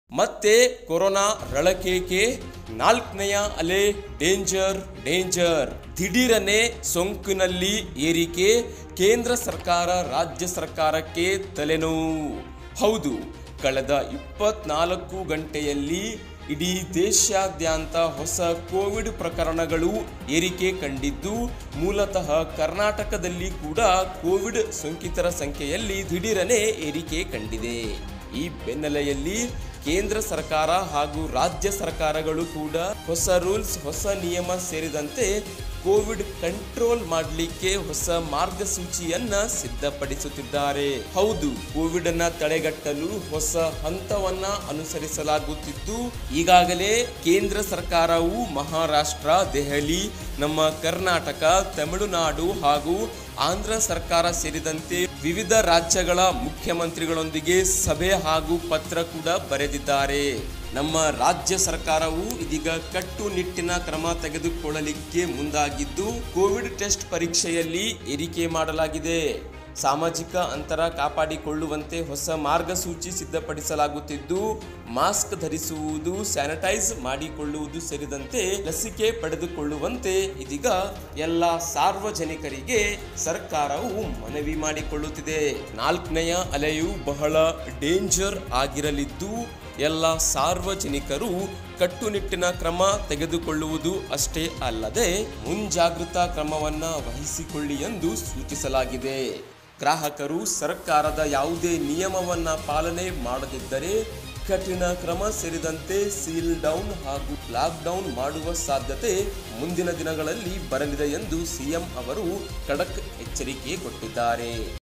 ಮತ್ತೆ ಕೊರೋನಾ ರಳಕೇಕೆ ನಾಲ್ಕನೆಯ ಅಲೆ ಡೇಂಜರ್ ಡೇಂಜರ್ ದಿಢೀರನೆ ಸೋಂಕಿನಲ್ಲಿ ಏರಿಕೆ ಕೇಂದ್ರ ಸರ್ಕಾರ ರಾಜ್ಯ ಸರ್ಕಾರಕ್ಕೆ ತಲೆನೋವು ಹೌದು ಕಳೆದ ಇಪ್ಪತ್ನಾಲ್ಕು ಗಂಟೆಯಲ್ಲಿ ಇಡೀ ದೇಶಾದ್ಯಂತ ಹೊಸ ಕೋವಿಡ್ ಪ್ರಕರಣಗಳು ಏರಿಕೆ ಕಂಡಿದ್ದು ಮೂಲತಃ ಕರ್ನಾಟಕದಲ್ಲಿ ಕೂಡ ಕೋವಿಡ್ ಸೋಂಕಿತರ ಸಂಖ್ಯೆಯಲ್ಲಿ ದಿಢೀರನೆ ಏರಿಕೆ ಕಂಡಿದೆ ಈ ಬೆನ್ನಲೆಯಲ್ಲಿ ಕೇಂದ್ರ ಸರ್ಕಾರ ಹಾಗೂ ರಾಜ್ಯ ಸರ್ಕಾರಗಳು ಕೂಡ ಹೊಸ ರೂಲ್ಸ್ ಹೊಸ ನಿಯಮ ಸೇರಿದಂತೆ ಕೋವಿಡ್ ಕಂಟ್ರೋಲ್ ಮಾಡಲಿಕ್ಕೆ ಹೊಸ ಮಾರ್ಗಸೂಚಿಯನ್ನ ಸಿದ್ಧಪಡಿಸುತ್ತಿದ್ದಾರೆ ಹೌದು ಕೋವಿಡ್ ಅನ್ನ ತಡೆಗಟ್ಟಲು ಹೊಸ ಹಂತವನ್ನ ಅನುಸರಿಸಲಾಗುತ್ತಿದ್ದು ಈಗಾಗಲೇ ಕೇಂದ್ರ ಸರ್ಕಾರವು ಮಹಾರಾಷ್ಟ್ರ ದೆಹಲಿ ನಮ್ಮ ಕರ್ನಾಟಕ ತಮಿಳುನಾಡು ಹಾಗೂ ಆಂಧ್ರ ಸರ್ಕಾರ ಸೇರಿದಂತೆ ವಿವಿಧ ರಾಜ್ಯಗಳ ಮುಖ್ಯಮಂತ್ರಿಗಳೊಂದಿಗೆ ಸಭೆ ಹಾಗೂ ಪತ್ರ ಕೂಡ ಬರೆದಿದ್ದಾರೆ ನಮ್ಮ ರಾಜ್ಯ ಸರ್ಕಾರವು ಇದೀಗ ಕಟ್ಟುನಿಟ್ಟಿನ ಕ್ರಮ ತೆಗೆದುಕೊಳ್ಳಲಿಕ್ಕೆ ಮುಂದಾಗಿದ್ದು ಕೋವಿಡ್ ಟೆಸ್ಟ್ ಪರೀಕ್ಷೆಯಲ್ಲಿ ಏರಿಕೆ ಮಾಡಲಾಗಿದೆ ಸಾಮಾಜಿಕ ಅಂತರ ಕಾಪಾಡಿಕೊಳ್ಳುವಂತೆ ಹೊಸ ಮಾರ್ಗಸೂಚಿ ಸಿದ್ಧಪಡಿಸಲಾಗುತ್ತಿದ್ದು ಮಾಸ್ಕ್ ಧರಿಸುವುದು ಸ್ಯಾನಿಟೈಸ್ ಮಾಡಿಕೊಳ್ಳುವುದು ಸೇರಿದಂತೆ ಲಸಿಕೆ ಪಡೆದುಕೊಳ್ಳುವಂತೆ ಇದೀಗ ಎಲ್ಲ ಸಾರ್ವಜನಿಕರಿಗೆ ಸರ್ಕಾರವು ಮನವಿ ಮಾಡಿಕೊಳ್ಳುತ್ತಿದೆ ನಾಲ್ಕನೆಯ ಅಲೆಯು ಬಹಳ ಡೇಂಜರ್ ಆಗಿರಲಿದ್ದು ಎಲ್ಲ ಸಾರ್ವಜನಿಕರು ಕಟ್ಟುನಿಟ್ಟಿನ ಕ್ರಮ ತೆಗೆದುಕೊಳ್ಳುವುದು ಅಷ್ಟೇ ಅಲ್ಲದೆ ಮುಂಜಾಗೃತಾ ಕ್ರಮವನ್ನ ವಹಿಸಿಕೊಳ್ಳಿ ಎಂದು ಸೂಚಿಸಲಾಗಿದೆ ಗ್ರಾಹಕರು ಸರ್ಕಾರದ ಯಾವುದೇ ನಿಯಮವನ್ನ ಪಾಲನೆ ಮಾಡದಿದ್ದರೆ ಕಠಿಣ ಕ್ರಮ ಸೇರಿದಂತೆ ಸೀಲ್ ಡೌನ್ ಹಾಗೂ ಲಾಕ್ ಡೌನ್ ಮಾಡುವ ಸಾಧ್ಯತೆ ಮುಂದಿನ ದಿನಗಳಲ್ಲಿ ಬರಲಿದೆ ಎಂದು ಸಿಎಂ ಅವರು ಖಡಕ್ ಎಚ್ಚರಿಕೆ ಕೊಟ್ಟಿದ್ದಾರೆ